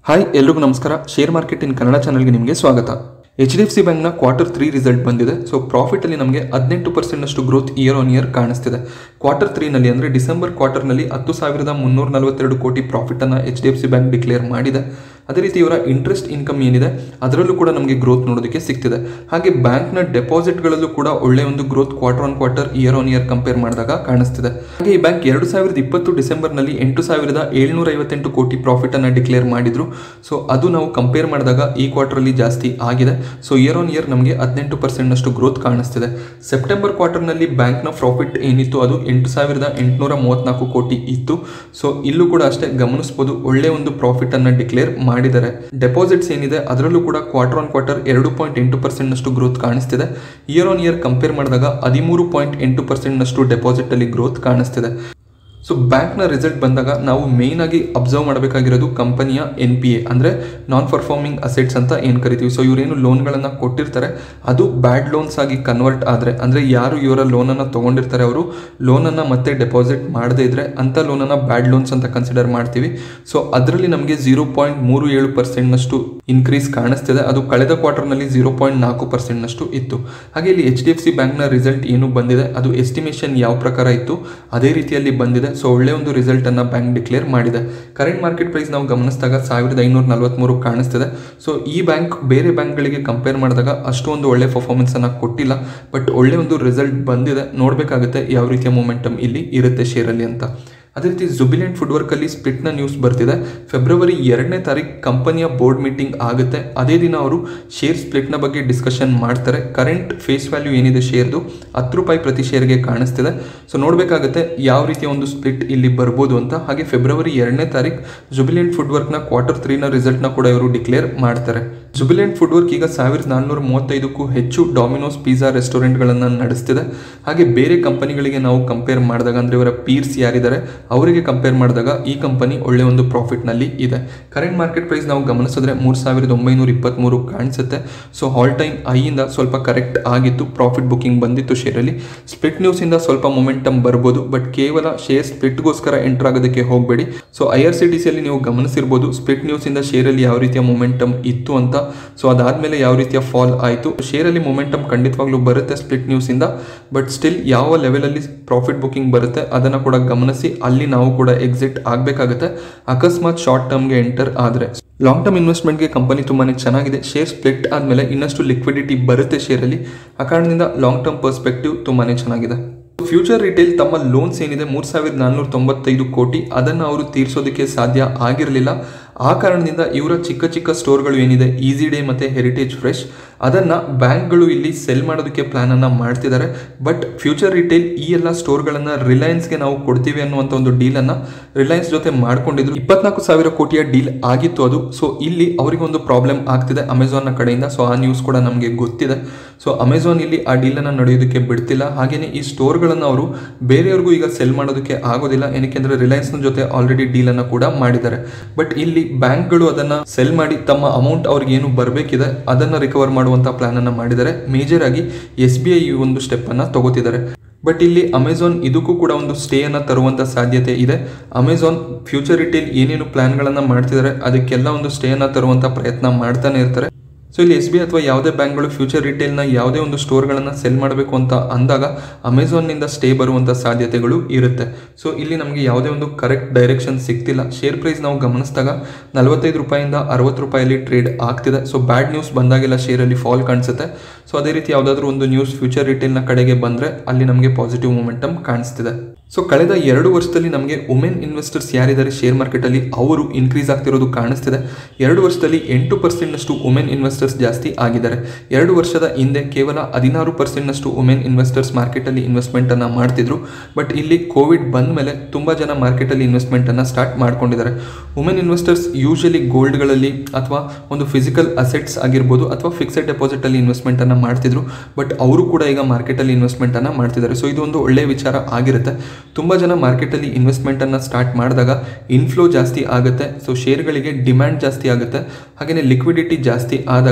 hi ಎಲ್ರಿಗೂ ನಮಸ್ಕಾರ share market in Kannada ಚಾನಲ್ಗೆ ನಿಮಗೆ ಸ್ವಾಗತ ಎಚ್ ಡಿ ಎಫ್ ಸಿ ಬ್ಯಾಂಕ್ನ ಕ್ವಾರ್ಟರ್ ತ್ರೀ ರಿಸಲ್ಟ್ ಬಂದಿದೆ ಸೊ ಪ್ರಾಫಿಟಲ್ಲಿ ನಮಗೆ ಹದಿನೆಂಟು ಪರ್ಸೆಂಟ್ನಷ್ಟು ಗ್ರೋತ್ ಇಯರ್ ಆನ್ ಇಯರ್ ಕಾಣಿಸ್ತಿದೆ ಕ್ವಾರ್ಟರ್ ತ್ರೀನಲ್ಲಿ ಅಂದರೆ ಡಿಸೆಂಬರ್ ಕ್ವಾರ್ಟರ್ನಲ್ಲಿ ಹತ್ತು ಸಾವಿರದ ಮುನ್ನೂರ ನಲವತ್ತೆರಡು ಕೋಟಿ ಪ್ರಾಫಿಟನ್ನು H D F C bank declare ಮಾಡಿದೆ ಅದೇ ರೀತಿ ಇವರ ಇಂಟ್ರೆಸ್ಟ್ ಇನ್ಕಮ್ ಏನಿದೆ ಅದರಲ್ಲೂ ಕೂಡ ನಮಗೆ ಗ್ರೋತ್ ನೋಡೋದಕ್ಕೆ ಸಿಗ್ತಿದೆ ಹಾಗೆ ಬ್ಯಾಂಕ್ನ ಡೆಪಾಸಿಟ್ಗಳಲ್ಲೂ ಕೂಡ ಒಳ್ಳೆ ಒಂದು growth quarter on quarter year on year compare ಮಾಡಿದಾಗ ಕಾಣಿಸ್ತಿದೆ ಹಾಗೆ ಈ ಬ್ಯಾಂಕ್ ಎರಡು ಸಾವಿರದ ಇಪ್ಪತ್ತು ಡಿಸೆಂಬರ್ನಲ್ಲಿ ಎಂಟು ಸಾವಿರದ ಏಳ್ನೂರ ಐವತ್ತೆಂಟು ಕೋಟಿ ಪ್ರಾಫಿಟನ್ನು ಡಿಕ್ಲೇರ್ ಮಾಡಿದ್ರು ಸೊ ಅದು ನಾವು ಕಂಪೇರ್ ಮಾಡಿದಾಗ ಈ ಕ್ವಾರ್ಟರಲ್ಲಿ ಜಾಸ್ತಿ ಆಗಿದೆ ಸೊ ಇಯರ್ ಆನ್ ಇಯರ್ ನಮಗೆ ಹದಿನೆಂಟು ಪರ್ಸೆಂಟ್ನಷ್ಟು ಗ್ರೋತ್ ಕಾಣಿಸ್ತಿದೆ ಸೆಪ್ಟೆಂಬರ್ ಕ್ವಾರ್ಟರ್ನಲ್ಲಿ ಬ್ಯಾಂಕ್ನ ಪ್ರಾಫಿಟ್ ಏನಿತ್ತು ಅದು ಎಂಟು ಸಾವಿರದ ಎಂಟುನೂರ ಮೂವತ್ನಾಲ್ಕು ಕೋಟಿ ಇತ್ತು ಸೊ ಇಲ್ಲೂ ಕೂಡ ಅಷ್ಟೇ ಗಮನಿಸ್ಬೋದು ಒಳ್ಳೆ ಒಂದು ಪ್ರಾಫಿಟನ್ನು ಡಿಕ್ಲೇರ್ ಮಾಡಿದ್ದಾರೆ ಡೆಪಾಸಿಟ್ಸ್ ಏನಿದೆ ಅದರಲ್ಲೂ ಕೂಡ ಕ್ವಾರ್ಟರ್ ಆನ್ ಕ್ವಾರ್ಟರ್ ಎರಡು ಪಾಯಿಂಟ್ ಎಂಟು ಪರ್ಸೆಂಟ್ನಷ್ಟು ಗ್ರೋತ್ ಕಾಣಿಸ್ತಿದೆ ಇಯರ್ ಆನ್ ಇಯರ್ ಕಂಪೇರ್ ಮಾಡಿದಾಗ ಹದಿಮೂರು ಪಾಯಿಂಟ್ ಎಂಟು ಪರ್ಸೆಂಟ್ನಷ್ಟು ಡೆಪಾಸಿಟಲ್ಲಿ ಗ್ರೋತ್ ಕಾಣಿಸ್ತಿದೆ ಸೊ ಬ್ಯಾಂಕ್ನ ರಿಸಲ್ಟ್ ಬಂದಾಗ ನಾವು ಮೇಯ್ನ್ ಆಗಿ ಅಬ್ಸರ್ವ್ ಮಾಡಬೇಕಾಗಿರೋದು ಕಂಪನಿಯ ಎನ್ ಪಿ ಎ ಅಂದರೆ ನಾನ್ ಪರ್ಫಾರ್ಮಿಂಗ್ ಅಸೆಟ್ಸ್ ಅಂತ ಏನು ಕರಿತೀವಿ ಸೊ ಇವರೇನು ಲೋನ್ಗಳನ್ನು ಕೊಟ್ಟಿರ್ತಾರೆ ಅದು ಬ್ಯಾಡ್ ಲೋನ್ಸ್ ಆಗಿ ಕನ್ವರ್ಟ್ ಆದರೆ ಅಂದರೆ ಯಾರು ಇವರ ಲೋನನ್ನು ತೊಗೊಂಡಿರ್ತಾರೆ ಅವರು ಲೋನನ್ನು ಮತ್ತೆ ಡೆಪಾಸಿಟ್ ಮಾಡದೇ ಇದ್ದರೆ ಅಂಥ ಲೋನನ್ನು ಬ್ಯಾಡ್ ಲೋನ್ಸ್ ಅಂತ ಕನ್ಸಿಡರ್ ಮಾಡ್ತೀವಿ ಸೊ ಅದರಲ್ಲಿ ನಮಗೆ ಝೀರೋ ಪಾಯಿಂಟ್ ಮೂರು ಏಳು ಪರ್ಸೆಂಟ್ನಷ್ಟು ಇನ್ಕ್ರೀಸ್ ಕಾಣಿಸ್ತಿದೆ ಅದು ಕಳೆದ ಕ್ವಾರ್ಟರ್ನಲ್ಲಿ ಝೀರೋ ಪಾಯಿಂಟ್ ನಾಲ್ಕು ಪರ್ಸೆಂಟ್ನಷ್ಟು ಇತ್ತು ಹಾಗೆ ಇಲ್ಲಿ ಎಚ್ ಡಿ ಎಫ್ ಸಿ ಬ್ಯಾಂಕ್ನ ರಿಸಲ್ಟ್ ಏನು ಬಂದಿದೆ ಅದು ಎಸ್ಟಿಮೇಷನ್ ಯಾವ ಪ್ರಕಾರ ಇತ್ತು ಅದೇ ರೀತಿಯಲ್ಲಿ ಬಂದಿದೆ ಸೊ ಒಳ್ಳೆ ಒಂದು ರಿಸಲ್ಟ್ ಅನ್ನ ಬ್ಯಾಂಕ್ ಡಿಕ್ಲೇರ್ ಮಾಡಿದೆ ಕರೆಂಟ್ ಮಾರ್ಕೆಟ್ ಪ್ರೈಸ್ ನಾವು ಗಮನಿಸಿದಾಗ ಸಾವಿರದ ಐನೂರ ನಲವತ್ಮೂರು ಕಾಣಿಸ್ತಿದೆ ಸೊ ಈ ಬ್ಯಾಂಕ್ ಬೇರೆ ಬ್ಯಾಂಕ್ಗಳಿಗೆ ಕಂಪೇರ್ ಮಾಡಿದಾಗ ಅಷ್ಟು ಒಂದು ಒಳ್ಳೆ ಪರ್ಫಾರ್ಮೆನ್ಸ್ ಅನ್ನ ಕೊಟ್ಟಿಲ್ಲ ಬಟ್ ಒಳ್ಳೆ ಒಂದು ರಿಸಲ್ಟ್ ಬಂದಿದೆ ನೋಡಬೇಕಾಗುತ್ತೆ ಯಾವ ರೀತಿಯ ಮೊಮೆಂಟಮ್ ಇಲ್ಲಿ ಇರುತ್ತೆ ಶೇರಲ್ಲಿ ಅಂತ ಅದೇ ರೀತಿ ಜುಬಿಲೆಂಟ್ ಫುಡ್ ವರ್ಕಲ್ಲಿ ಸ್ಪ್ಲಿಟ್ನ ನ್ಯೂಸ್ ಬರ್ತಿದೆ ಫೆಬ್ರವರಿ ಎರಡನೇ ತಾರೀಕು ಕಂಪನಿಯ ಬೋರ್ಡ್ ಮೀಟಿಂಗ್ ಆಗುತ್ತೆ ಅದೇ ದಿನ ಅವರು ಶೇರ್ ಸ್ಪ್ಲಿಟ್ನ ಬಗ್ಗೆ ಡಿಸ್ಕಷನ್ ಮಾಡ್ತಾರೆ ಕರೆಂಟ್ ಫೇಸ್ ವ್ಯಾಲ್ಯೂ ಏನಿದೆ ಶೇರ್ದು ಹತ್ತು ರೂಪಾಯಿ ಪ್ರತಿ ಶೇರ್ಗೆ ಕಾಣಿಸ್ತಿದೆ ಸೊ ನೋಡಬೇಕಾಗುತ್ತೆ ಯಾವ ರೀತಿಯ ಒಂದು ಸ್ಪ್ಲಿಟ್ ಇಲ್ಲಿ ಬರ್ಬೋದು ಅಂತ ಹಾಗೆ ಫೆಬ್ರವರಿ ಎರಡನೇ ತಾರೀಕು ಜುಬಿಲೆಂಟ್ ಫುಡ್ ವರ್ಕ್ನ ಕ್ವಾರ್ಟರ್ ತ್ರೀನ ರಿಸಲ್ಟ್ನ ಕೂಡ ಇವರು ಡಿಕ್ಲೇರ್ ಮಾಡ್ತಾರೆ ಜುಬಿಲೆಂಟ್ ಫುಡ್ ವರ್ಕ್ ಈಗ ಸಾವಿರದ ನಾನ್ನೂರ ಮೂವತ್ತೈದಕ್ಕೂ ಹೆಚ್ಚು ಡಾಮಿನೋಸ್ ಪಿಜ್ಜಾ ರೆಸ್ಟೋರೆಂಟ್ಗಳನ್ನು ನಡೆಸ್ತಿದೆ ಹಾಗೆ ಬೇರೆ ಕಂಪನಿಗಳಿಗೆ ನಾವು ಕಂಪೇರ್ ಮಾಡಿದಾಗ ಅಂದರೆ ಇವರ ಪೀರ್ಸ್ ಯಾರಿದ್ದಾರೆ ಅವರಿಗೆ ಕಂಪೇರ್ ಮಾಡಿದಾಗ ಈ ಕಂಪನಿ ಒಳ್ಳೆ ಒಂದು ಪ್ರಾಫಿಟ್ನಲ್ಲಿ ಇದೆ ಕರೆಂಟ್ ಮಾರ್ಕೆಟ್ ಪ್ರೈಸ್ ನಾವು ಗಮನಿಸಿದ್ರೆ ಮೂರು ಸಾವಿರದ ಒಂಬೈನೂರ ಇಪ್ಪತ್ತ್ಮೂರು ಕಾಣಿಸುತ್ತೆ ಸೊ ಹಾಲ್ ಟೈಮ್ ಐಯಿಂದ ಸ್ವಲ್ಪ ಕರೆಕ್ಟ್ ಆಗಿತ್ತು ಪ್ರಾಫಿಟ್ ಬುಕಿಂಗ್ ಬಂದಿತ್ತು ಶೇರಲ್ಲಿ ಸ್ಪ್ಲಿಟ್ ನ್ಯೂಸಿಂದ ಸ್ವಲ್ಪ ಮೊಮೆಂಟಮ್ ಬರ್ಬೋದು ಬಟ್ ಕೇವಲ ಶೇರ್ ಸ್ಪ್ಲಿಟ್ಗೋಸ್ಕರ ಎಂಟರ್ ಆಗೋದಕ್ಕೆ ಹೋಗಬೇಡಿ so I R C T ಸಿಯಲ್ಲಿ ನೀವು ಗಮನಿಸಿರ್ಬೋದು ಸ್ಪ್ಲಿಟ್ ನ್ಯೂಸಿಂದ ಶೇರಲ್ಲಿ ಯಾವ ರೀತಿಯ ಮೊಮೆಂಟಮ್ ಇತ್ತು ಅಂತ ಸೊ ಅದಾದಮೇಲೆ ಯಾವ ರೀತಿಯ ಫಾಲ್ ಆಯಿತು ಶೇರಲ್ಲಿ ಮೊಮೆಂಟಮ್ ಖಂಡಿತವಾಗ್ಲೂ ಬರುತ್ತೆ ಸ್ಪ್ಲಿಟ್ ನ್ಯೂಸಿಂದ ಬಟ್ ಸ್ಟಿಲ್ ಯಾವ ಲೆವೆಲಲ್ಲಿ ಪ್ರಾಫಿಟ್ ಬುಕಿಂಗ್ ಬರುತ್ತೆ ಅದನ್ನು ಕೂಡ ಗಮನಿಸಿ ಅಲ್ಲಿ ನಾವು ಕೂಡ ಎಕ್ಸಿಟ್ ಆಗಬೇಕಾಗುತ್ತೆ ಅಕಸ್ಮಾತ್ ಶಾರ್ಟ್ ಟರ್ಮ್ಗೆ ಎಂಟರ್ ಆದರೆ ಲಾಂಗ್ ಟರ್ಮ್ ಇನ್ವೆಸ್ಟ್ಮೆಂಟ್ಗೆ ಕಂಪನಿ ತುಂಬಾ ಚೆನ್ನಾಗಿದೆ ಶೇರ್ ಸ್ಪ್ಲಿಟ್ ಆದಮೇಲೆ ಇನ್ನಷ್ಟು ಲಿಕ್ವಿಡಿಟಿ ಬರುತ್ತೆ ಶೇರಲ್ಲಿ ಆ ಕಾರಣದಿಂದ ಲಾಂಗ್ ಟರ್ಮ್ ಪರ್ಸ್ಪೆಕ್ಟಿವ್ ತುಂಬಾ ಚೆನ್ನಾಗಿದೆ ಫ್ಯೂಚರ್ ರಿಟೇಲ್ ತಮ್ಮ ಲೋನ್ಸ್ ಏನಿದೆ ಮೂರು ಸಾವಿರದ ನಾನ್ನೂರ ತೊಂಬತ್ತೈದು ಕೋಟಿ ಅದನ್ನು ಅವರು ತೀರಿಸೋದಕ್ಕೆ ಸಾಧ್ಯ ಆಗಿರಲಿಲ್ಲ ಆ ಕಾರಣದಿಂದ ಇವರ ಚಿಕ್ಕ ಚಿಕ್ಕ ಸ್ಟೋರ್ಗಳು ಏನಿದೆ ಈಸಿ ಡೇ ಮತ್ತು ಹೆರಿಟೇಜ್ ಫ್ರೆಶ್ ಅದನ್ನು ಬ್ಯಾಂಕ್ಗಳು ಇಲ್ಲಿ ಸೆಲ್ ಮಾಡೋದಕ್ಕೆ ಪ್ಲ್ಯಾನನ್ನು ಮಾಡ್ತಿದ್ದಾರೆ ಬಟ್ ಫ್ಯೂಚರ್ ರಿಟೇಲ್ ಈ ಎಲ್ಲ ಸ್ಟೋರ್ಗಳನ್ನು ರಿಲಯನ್ಸ್ಗೆ ನಾವು ಕೊಡ್ತೀವಿ ಅನ್ನುವಂಥ ಒಂದು ಡೀಲನ್ನು ರಿಲಯನ್ಸ್ ಜೊತೆ ಮಾಡ್ಕೊಂಡಿದ್ರು ಇಪ್ಪತ್ನಾಲ್ಕು ಸಾವಿರ ಕೋಟಿಯ ಡೀಲ್ ಆಗಿತ್ತು ಅದು ಸೊ ಇಲ್ಲಿ ಅವರಿಗೆ ಒಂದು ಪ್ರಾಬ್ಲಮ್ ಆಗ್ತಿದೆ ಅಮೆಝಾನ್ನ ಕಡೆಯಿಂದ ಸೊ ಆ ನ್ಯೂಸ್ ಕೂಡ ನಮಗೆ ಗೊತ್ತಿದೆ ಸೊ ಅಮೆಝಾನ್ ಇಲ್ಲಿ ಆ ಡೀಲನ್ನು ನಡೆಯೋದಕ್ಕೆ ಬಿಡ್ತಿಲ್ಲ ಹಾಗೆಯೇ ಈ ಸ್ಟೋರ್ಗಳನ್ನು ಅವರು ಬೇರೆಯವ್ರಿಗೂ ಈಗ ಸೆಲ್ ಮಾಡೋದಕ್ಕೆ ಆಗೋದಿಲ್ಲ ಏನಕ್ಕೆಂದರೆ ರಿಲಯನ್ಸ್ನ ಜೊತೆ ಆಲ್ರೆಡಿ ಡೀಲನ್ನು ಕೂಡ ಮಾಡಿದ್ದಾರೆ ಬಟ್ ಇಲ್ಲಿ ಬ್ಯಾಂಕ್ಗಳು ಅದನ್ನು ಸೆಲ್ ಮಾಡಿ ತಮ್ಮ ಅಮೌಂಟ್ ಅವ್ರಿಗೆ ಏನು ಬರಬೇಕಿದೆ ಅದನ್ನು ರಿಕವರ್ ಮಾಡುವಂಥ ಪ್ಲಾನನ್ನು ಮಾಡಿದ್ದಾರೆ ಮೇಜರ್ ಆಗಿ ಎಸ್ ಬಿ ಐ ಈ ಒಂದು ಸ್ಟೆಪ್ಪನ್ನು ತಗೋತಿದ್ದಾರೆ ಬಟ್ ಇಲ್ಲಿ ಅಮೆಝಾನ್ ಇದಕ್ಕೂ ಕೂಡ ಒಂದು ಸ್ಟೇಯನ್ನು ತರುವಂಥ ಸಾಧ್ಯತೆ ಇದೆ ಅಮೆಝಾನ್ ಫ್ಯೂಚರ್ ರಿಟೇಲ್ ಏನೇನು ಪ್ಲಾನ್ಗಳನ್ನು ಮಾಡ್ತಿದ್ದಾರೆ ಅದಕ್ಕೆಲ್ಲ ಒಂದು ಸ್ಟೇಯನ್ನು ತರುವಂಥ ಪ್ರಯತ್ನ ಮಾಡ್ತಾನೆ ಇರ್ತಾರೆ ಸೊ ಇಲ್ಲಿ ಎಸ್ ಬಿ ಅಥವಾ ಯಾವುದೇ ಬ್ಯಾಂಕ್ಗಳು ಫ್ಯೂಚರ್ ರಿಟೇಲ್ನ ಯಾವುದೇ ಒಂದು ಸ್ಟೋರ್ಗಳನ್ನು ಸೆಲ್ ಮಾಡಬೇಕು ಅಂತ ಅಂದಾಗ ಅಮೆಝಾನ್ನಿಂದ ಸ್ಟೇ ಬರುವಂಥ ಸಾಧ್ಯತೆಗಳು ಇರುತ್ತೆ ಸೊ ಇಲ್ಲಿ ನಮಗೆ ಯಾವುದೇ ಒಂದು ಕರೆಕ್ಟ್ ಡೈರೆಕ್ಷನ್ ಸಿಗ್ತಿಲ್ಲ ಶೇರ್ ಪ್ರೈಸ್ ನಾವು ಗಮನಿಸಿದಾಗ ನಲವತ್ತೈದು ರೂಪಾಯಿಂದ ಅರವತ್ತು ರೂಪಾಯಲ್ಲಿ ಟ್ರೇಡ್ ಆಗ್ತಿದೆ ಸೊ ಬ್ಯಾಡ್ ನ್ಯೂಸ್ ಬಂದಾಗೆಲ್ಲ ಶೇರಲ್ಲಿ ಫಾಲ್ ಕಾಣಿಸುತ್ತೆ ಸೊ ಅದೇ ರೀತಿ ಯಾವುದಾದ್ರೂ ಒಂದು ನ್ಯೂಸ್ ಫ್ಯೂಚರ್ ರಿಟೇಲ್ನ ಕಡೆಗೆ ಬಂದರೆ ಅಲ್ಲಿ ನಮಗೆ ಪಾಸಿಟಿವ್ ಮೊಮೆಂಟಮ್ ಕಾಣಿಸ್ತಿದೆ ಸೊ ಕಳೆದ ಎರಡು ವರ್ಷದಲ್ಲಿ ನಮಗೆ ವುಮೆನ್ ಇನ್ವೆಸ್ಟರ್ಸ್ ಯಾರಿದ್ದಾರೆ ಶೇರ್ ಮಾರ್ಕೆಟಲ್ಲಿ ಅವರು ಇನ್ಕ್ರೀಸ್ ಆಗ್ತಿರೋದು ಕಾಣಿಸ್ತಿದೆ ಎರಡು ವರ್ಷದಲ್ಲಿ ಎಂಟು ಪರ್ಸೆಂಟ್ನಷ್ಟು ವುಮೆನ್ ಇನ್ವೆಸ್ಟರ್ಸ್ ಜಾಸ್ತಿ ಆಗಿದ್ದಾರೆ ಎರಡು ವರ್ಷದ ಹಿಂದೆ ಕೇವಲ ಹದಿನಾರು ಪರ್ಸೆಂಟ್ನಷ್ಟು ವುಮೆನ್ ಇನ್ವೆಸ್ಟರ್ಸ್ ಮಾರ್ಕೆಟಲ್ಲಿ ಇನ್ವೆಸ್ಟ್ಮೆಂಟನ್ನು ಮಾಡ್ತಿದ್ರು ಬಟ್ ಇಲ್ಲಿ ಕೋವಿಡ್ ಬಂದ ಮೇಲೆ ತುಂಬ ಜನ ಮಾರ್ಕೆಟಲ್ಲಿ ಇನ್ವೆಸ್ಟ್ಮೆಂಟನ್ನು ಸ್ಟಾರ್ಟ್ ಮಾಡ್ಕೊಂಡಿದ್ದಾರೆ ವುಮೆನ್ ಇನ್ವೆಸ್ಟರ್ಸ್ ಯೂಶಲಿ ಗೋಲ್ಡ್ಗಳಲ್ಲಿ ಅಥವಾ ಒಂದು ಫಿಸಿಕಲ್ ಅಸೆಟ್ಸ್ ಆಗಿರ್ಬೋದು ಅಥವಾ ಫಿಕ್ಸೆಡ್ ಡೆಪಾಸಿಟಲ್ಲಿ ಇನ್ವೆಸ್ಟ್ಮೆಂಟನ್ನು ಮಾಡ್ತಿದ್ರು ಬಟ್ ಅವರು ಕೂಡ ಈಗ ಮಾರ್ಕೆಟಲ್ಲಿ ಇನ್ವೆಸ್ಟ್ಮೆಂಟನ್ನು ಮಾಡ್ತಿದ್ದಾರೆ ಸೊ ಇದು ಒಂದು ಒಳ್ಳೆಯ ವಿಚಾರ ಆಗಿರುತ್ತೆ ತುಂಬ ಜನ ಮಾರ್ಕೆಟಲ್ಲಿ ಇನ್ವೆಸ್ಟ್ಮೆಂಟನ್ನು ಸ್ಟಾರ್ಟ್ ಮಾಡಿದಾಗ ಇನ್ಫ್ಲೋ ಜಾಸ್ತಿ ಆಗುತ್ತೆ ಸೊ ಶೇರ್ಗಳಿಗೆ ಡಿಮ್ಯಾಂಡ್ ಜಾಸ್ತಿ ಆಗುತ್ತೆ ಹಾಗೆಯೇ ಲಿಕ್ವಿಡಿಟಿ ಜಾಸ್ತಿ ಆದಾಗ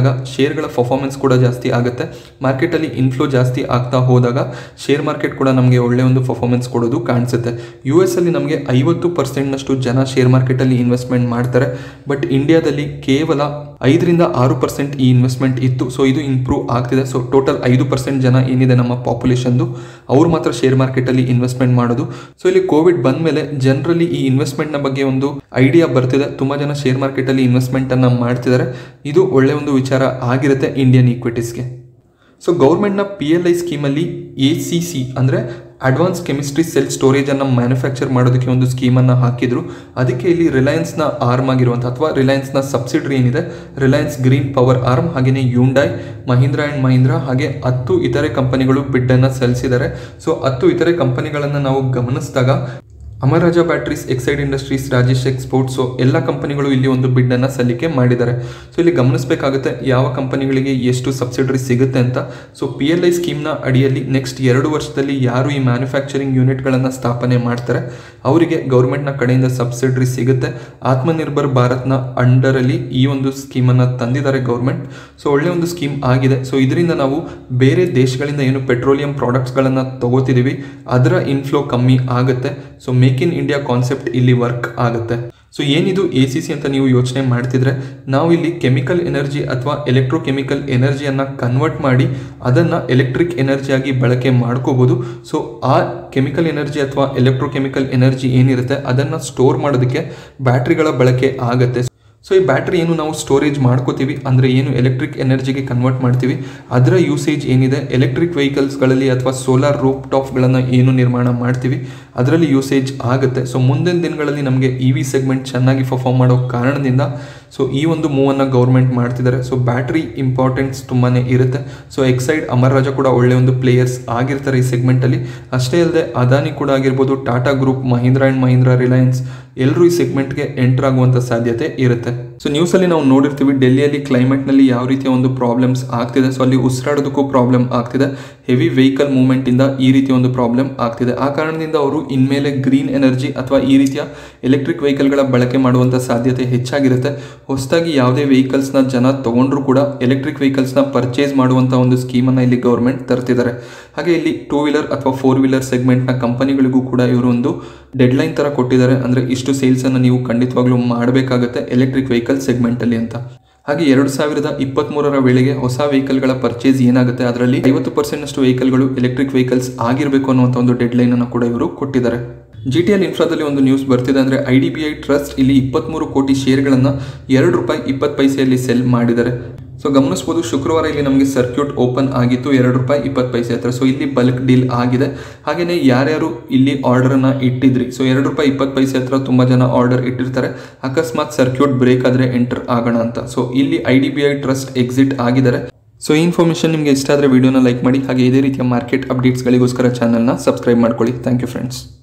ಆದಾಗ ಶೇರ್ಗಳ ಪರ್ಫಾರ್ಮೆನ್ಸ್ ಕೂಡ ಜಾಸ್ತಿ ಆಗುತ್ತೆ ಮಾರ್ಕೆಟಲ್ಲಿ ಇನ್ಫ್ಲೋ ಜಾಸ್ತಿ ಆಗ್ತಾ ಹೋದಾಗ ಶೇರ್ ಮಾರ್ಕೆಟ್ ಕೂಡ ನಮಗೆ ಒಳ್ಳೆಯ ಒಂದು ಪರ್ಫಾರ್ಮೆನ್ಸ್ ಕೊಡೋದು ಕಾಣಿಸುತ್ತೆ ಯು ಎಸ್ ಅಲ್ಲಿ ನಮಗೆ ಐವತ್ತು ಪರ್ಸೆಂಟ್ನಷ್ಟು ಜನ ಶೇರ್ ಮಾರ್ಕೆಟಲ್ಲಿ ಇನ್ವೆಸ್ಟ್ಮೆಂಟ್ ಮಾಡ್ತಾರೆ ಬಟ್ ಇಂಡಿಯಾದಲ್ಲಿ ಕೇವಲ ಐದರಿಂದ ಆರು ಪರ್ಸೆಂಟ್ ಈ ಇನ್ವೆಸ್ಟ್ಮೆಂಟ್ ಇತ್ತು ಸೊ ಇದು ಇಂಪ್ರೂವ್ ಆಗ್ತಿದೆ ಸೊ ಟೋಟಲ್ ಐದು ಪರ್ಸೆಂಟ್ ಜನ ಏನಿದೆ ನಮ್ಮ ಪಾಪ್ಯುಲೇಷನ್ದು ಅವ್ರು ಮಾತ್ರ ಶೇರ್ ಮಾರ್ಕೆಟಲ್ಲಿ ಇನ್ವೆಸ್ಟ್ಮೆಂಟ್ ಮಾಡೋದು ಸೊ ಇಲ್ಲಿ ಕೋವಿಡ್ ಬಂದ ಮೇಲೆ ಜನರಲಿ ಈ ಇನ್ವೆಸ್ಟ್ಮೆಂಟ್ನ ಬಗ್ಗೆ ಒಂದು ಐಡಿಯಾ ಬರ್ತಿದೆ ತುಂಬ ಜನ ಶೇರ್ ಮಾರ್ಕೆಟಲ್ಲಿ ಇನ್ವೆಸ್ಟ್ಮೆಂಟನ್ನು ಮಾಡ್ತಿದ್ದಾರೆ ಇದು ಒಳ್ಳೆಯ ಒಂದು ವಿಚಾರ ಆಗಿರುತ್ತೆ ಇಂಡಿಯನ್ ಈಕ್ವಿಟೀಸ್ಗೆ ಸೊ ಗೌರ್ಮೆಂಟ್ನ ಪಿ ಎಲ್ ಐ ಸ್ಕೀಮಲ್ಲಿ ಎ ಸಿ ಸಿ ಅಂದರೆ ಅಡ್ವಾನ್ಸ್ ಕೆಮಿಸ್ಟ್ರಿ ಸೆಲ್ ಸ್ಟೋರೇಜನ್ನು ಮ್ಯಾನುಫ್ಯಾಕ್ಚರ್ ಮಾಡೋದಕ್ಕೆ ಒಂದು ಸ್ಕೀಮನ್ನು ಹಾಕಿದ್ರು ಅದಕ್ಕೆ ಇಲ್ಲಿ ರಿಲಯನ್ಸ್ನ ಆರ್ಮ್ ಆಗಿರುವಂಥ ಅಥವಾ ರಿಲಯನ್ಸ್ನ ಸಬ್ಸಿಡರಿ ಏನಿದೆ ರಿಲಯನ್ಸ್ ಗ್ರೀನ್ ಪವರ್ ಆರ್ಮ್ ಹಾಗೆಯೇ ಯುಂಡಾಯ್ ಮಹೀಂದ್ರ ಆ್ಯಂಡ್ ಮಹೀಂದ್ರ ಹಾಗೆ ಹತ್ತು ಇತರೆ ಕಂಪನಿಗಳು ಬಿಡ್ಡನ್ನು ಸಲ್ಲಿಸಿದ್ದಾರೆ ಸೊ ಹತ್ತು ಇತರೆ ಕಂಪನಿಗಳನ್ನು ನಾವು ಗಮನಿಸಿದಾಗ Amara Raja batteries Exide Industries Rajesh Exports so ಎಲ್ಲ ಕಂಪನಿಗಳು ಇಲ್ಲಿ ಒಂದು ಬಿಡ್ಡನ್ನು ಸಲ್ಲಿಕೆ ಮಾಡಿದ್ದಾರೆ ಸೊ ಇಲ್ಲಿ ಗಮನಿಸಬೇಕಾಗುತ್ತೆ ಯಾವ ಕಂಪನಿಗಳಿಗೆ ಎಷ್ಟು ಸಬ್ಸಿಡರಿ ಸಿಗುತ್ತೆ ಅಂತ ಸೊ ಪಿ ಎಲ್ ಐ ಸ್ಕೀಮ್ನ ಅಡಿಯಲ್ಲಿ ನೆಕ್ಸ್ಟ್ ಎರಡು ವರ್ಷದಲ್ಲಿ ಯಾರು ಈ ಮ್ಯಾನುಫ್ಯಾಕ್ಚರಿಂಗ್ ಯೂನಿಟ್ಗಳನ್ನು ಸ್ಥಾಪನೆ ಮಾಡ್ತಾರೆ ಅವರಿಗೆ ಗೌರ್ಮೆಂಟ್ನ ಕಡೆಯಿಂದ ಸಬ್ಸಿಡರಿ ಸಿಗುತ್ತೆ ಆತ್ಮನಿರ್ಭರ್ ಭಾರತ್ನ ಅಂಡರಲ್ಲಿ ಈ ಒಂದು ಸ್ಕೀಮನ್ನು ತಂದಿದ್ದಾರೆ ಗೌರ್ಮೆಂಟ್ ಸೊ ಒಳ್ಳೆ ಒಂದು ಸ್ಕೀಮ್ ಆಗಿದೆ ಸೊ ಇದರಿಂದ ನಾವು ಬೇರೆ ದೇಶಗಳಿಂದ ಏನು ಪೆಟ್ರೋಲಿಯಂ ಪ್ರಾಡಕ್ಟ್ಸ್ಗಳನ್ನು ತಗೋತಿದ್ದೀವಿ ಅದರ ಇನ್ಫ್ಲೋ ಕಮ್ಮಿ ಆಗುತ್ತೆ so make in India concept ಇಲ್ಲಿ ವರ್ಕ್ ಆಗುತ್ತೆ ಸೊ ಏನಿದು ಎ ಸಿ ಸಿ ಅಂತ ನೀವು ಯೋಚನೆ ಮಾಡ್ತಿದ್ರೆ ನಾವು ಇಲ್ಲಿ ಕೆಮಿಕಲ್ ಎನರ್ಜಿ ಅಥವಾ ಎಲೆಕ್ಟ್ರೋಕೆಮಿಕಲ್ ಎನರ್ಜಿಯನ್ನು ಕನ್ವರ್ಟ್ ಮಾಡಿ ಅದನ್ನು ಎಲೆಕ್ಟ್ರಿಕ್ ಎನರ್ಜಿಯಾಗಿ ಬಳಕೆ ಮಾಡ್ಕೋಬೋದು ಸೊ ಆ ಕೆಮಿಕಲ್ ಎನರ್ಜಿ ಅಥವಾ ಎಲೆಕ್ಟ್ರೋಕೆಮಿಕಲ್ ಎನರ್ಜಿ ಏನಿರುತ್ತೆ ಅದನ್ನು ಸ್ಟೋರ್ ಮಾಡೋದಕ್ಕೆ ಬ್ಯಾಟ್ರಿಗಳ ಬಳಕೆ ಆಗುತ್ತೆ ಸೊ ಈ ಬ್ಯಾಟ್ರಿ ಏನು ನಾವು ಸ್ಟೋರೇಜ್ ಮಾಡ್ಕೋತೀವಿ ಅಂದರೆ ಏನು ಎಲೆಕ್ಟ್ರಿಕ್ ಎನರ್ಜಿಗೆ ಕನ್ವರ್ಟ್ ಮಾಡ್ತೀವಿ ಅದರ ಯೂಸೇಜ್ ಏನಿದೆ ಎಲೆಕ್ಟ್ರಿಕ್ ವೆಹಿಕಲ್ಸ್ಗಳಲ್ಲಿ ಅಥವಾ ಸೋಲಾರ್ ರೂಪ್ ಟಾಪ್ಗಳನ್ನು ಏನು ನಿರ್ಮಾಣ ಮಾಡ್ತೀವಿ ಅದರಲ್ಲಿ ಯೂಸೇಜ್ ಆಗುತ್ತೆ ಸೊ ಮುಂದಿನ ದಿನಗಳಲ್ಲಿ ನಮಗೆ ಇ ವಿ ಸೆಗ್ಮೆಂಟ್ ಚೆನ್ನಾಗಿ ಪರ್ಫಾರ್ಮ್ ಮಾಡೋ ಕಾರಣದಿಂದ ಸೊ ಈ ಒಂದು ಮೂವನ್ನು ಗೌರ್ಮೆಂಟ್ ಮಾಡ್ತಿದ್ದಾರೆ ಸೊ ಬ್ಯಾಟ್ರಿ ಇಂಪಾರ್ಟೆನ್ಸ್ ತುಂಬಾ ಇರುತ್ತೆ ಸೊ ಎಕ್ಸೈಡ್ ಅಮರ್ ರಾಜ ಕೂಡ ಒಳ್ಳೆಯ ಒಂದು ಪ್ಲೇಯರ್ಸ್ ಆಗಿರ್ತಾರೆ ಈ ಸೆಗ್ಮೆಂಟಲ್ಲಿ ಅಷ್ಟೇ ಅಲ್ಲದೆ ಅದಾನಿ ಕೂಡ ಆಗಿರ್ಬೋದು Tata group Mahindra and Mahindra Reliance ಎಲ್ಲರೂ ಈ ಸೆಗ್ಮೆಂಟ್ಗೆ ಎಂಟರ್ ಆಗುವಂಥ ಸಾಧ್ಯತೆ ಇರುತ್ತೆ ಸೊ ನ್ಯೂಸಲ್ಲಿ ನಾವು ನೋಡಿರ್ತೀವಿ ಡೆಲ್ಲಿಯಲ್ಲಿ ಕ್ಲೈಮೇಟ್ನಲ್ಲಿ ಯಾವ ರೀತಿಯ ಒಂದು ಪ್ರಾಬ್ಲಮ್ಸ್ ಆಗ್ತಿದೆ ಸೊ ಅಲ್ಲಿ ಉಸಿರಾಡೋದಕ್ಕೂ ಪ್ರಾಬ್ಲಮ್ ಆಗ್ತಿದೆ ಹೆವಿ ವೆಹಿಕಲ್ ಮೂವ್ಮೆಂಟಿಂದ ಈ ರೀತಿಯ ಒಂದು ಪ್ರಾಬ್ಲಮ್ ಆಗ್ತಿದೆ ಆ ಕಾರಣದಿಂದ ಅವರು ಇನ್ಮೇಲೆ ಗ್ರೀನ್ ಎನರ್ಜಿ ಅಥವಾ ಈ ರೀತಿಯ ಎಲೆಕ್ಟ್ರಿಕ್ ವೆಹಿಕಲ್ಗಳ ಬಳಕೆ ಮಾಡುವಂಥ ಸಾಧ್ಯತೆ ಹೆಚ್ಚಾಗಿರುತ್ತೆ ಹೊಸದಾಗಿ ಯಾವುದೇ ವೆಹಿಕಲ್ಸ್ನ ಜನ ತೊಗೊಂಡ್ರು ಕೂಡ ಎಲೆಕ್ಟ್ರಿಕ್ ವೆಹಿಕಲ್ಸ್ನ ಪರ್ಚೇಸ್ ಮಾಡುವಂಥ ಒಂದು ಸ್ಕೀಮನ್ನು ಇಲ್ಲಿ ಗೌರ್ಮೆಂಟ್ ತರ್ತಿದ್ದಾರೆ ಹಾಗೆ ಇಲ್ಲಿ ಟೂ ವೀಲರ್ ಅಥವಾ ಫೋರ್ ವೀಲರ್ ಸೆಗ್ಮೆಂಟ್ನ ಕಂಪನಿಗಳಿಗೂ ಕೂಡ ಇವರು ಒಂದು ಡೆಡ್ಲೈನ್ ಥರ ಕೊಟ್ಟಿದ್ದಾರೆ ಅಂದರೆ ಇಷ್ಟು ಸೇಲ್ಸನ್ನು ನೀವು ಖಂಡಿತವಾಗ್ಲೂ ಮಾಡಬೇಕಾಗುತ್ತೆ ಎಲೆಕ್ಟ್ರಿಕ್ ವೆಹಿಕಲ್ ಸೆಗ್ಮೆಂಟಲ್ಲಿ ಅಂತ ಹಾಗೆ ಎರಡು ಸಾವಿರದ ಇಪ್ಪತ್ತ್ಮೂರರ ವೇಳೆಗೆ ಹೊಸ ವೆಹಿಕಲ್ಗಳ ಪರ್ಚೇಸ್ ಏನಾಗುತ್ತೆ ಅದರಲ್ಲಿ ಐವತ್ತು ಪರ್ಸೆಂಟ್ನಷ್ಟು ವೆಹಿಕಲ್ಗಳು ಎಲೆಕ್ಟ್ರಿಕ್ ವೆಹಿಕಲ್ಸ್ ಆಗಿರಬೇಕು ಅನ್ನುವಂಥ ಒಂದು ಡೆಡ್ಲೈನನ್ನು ಕೂಡ ಇವರು ಕೊಟ್ಟಿದ್ದಾರೆ ಜಿ ಟಿ ಎಲ್ ಇನ್ಫ್ರಾದಲ್ಲಿ ಒಂದು ನ್ಯೂಸ್ ಬರ್ತಿದೆ ಅಂದರೆ I D B I trust ಇಲ್ಲಿ ಇಪ್ಪತ್ತ್ಮೂರು ಕೋಟಿ ಶೇರ್ಗಳನ್ನು ಎರಡು ರೂಪಾಯಿ ಇಪ್ಪತ್ತು ಪೈಸೆಯಲ್ಲಿ ಸೆಲ್ ಮಾಡಿದ್ದಾರೆ ಸೊ ಗಮನಿಸ್ಬೋದು ಶುಕ್ರವಾರ ಇಲ್ಲಿ ನಮಗೆ ಸರ್ಕ್ಯೂಟ್ ಓಪನ್ ಆಗಿತ್ತು ಎರಡು ರೂಪಾಯಿ ಇಪ್ಪತ್ತು ಪೈಸೆ ಹತ್ರ ಸೊ ಇಲ್ಲಿ ಬಲ್ಕ್ ಡೀಲ್ ಆಗಿದೆ ಹಾಗೆಯೇ ಯಾರ್ಯಾರು ಇಲ್ಲಿ ಆರ್ಡರನ್ನು ಇಟ್ಟಿದ್ರಿ ಸೊ ಎರಡು ರೂಪಾಯಿ ಇಪ್ಪತ್ತು ಪೈಸೆ ಹತ್ರ ತುಂಬ ಜನ ಆರ್ಡರ್ ಇಟ್ಟಿರ್ತಾರೆ ಅಕಸ್ಮಾತ್ ಸರ್ಕ್ಯೂಟ್ ಬ್ರೇಕ್ ಆದರೆ ಎಂಟರ್ ಆಗೋಣ ಅಂತ ಸೊ ಇಲ್ಲಿ I D B I trust exit ಆಗಿದ್ದಾರೆ ಸೊ ಈ ಇನ್ಫಾರ್ಮೇಷನ್ ನಿಮಗೆ ಇಷ್ಟ ಆದರೆ ವಿಡಿಯೋನ ಲೈಕ್ ಮಾಡಿ ಹಾಗೆ ಇದೇ ರೀತಿಯ ಮಾರ್ಕೆಟ್ ಅಪ್ಡೇಟ್ಸ್ಗಳಿಗೋಸ್ಕರ ಚಾನಲ್ನ ಸಬ್ಸ್ಕ್ರೈಬ್ ಮಾಡ್ಕೊಳ್ಳಿ ಥ್ಯಾಂಕ್ ಯು ಫ್ರೆಂಡ್ಸ್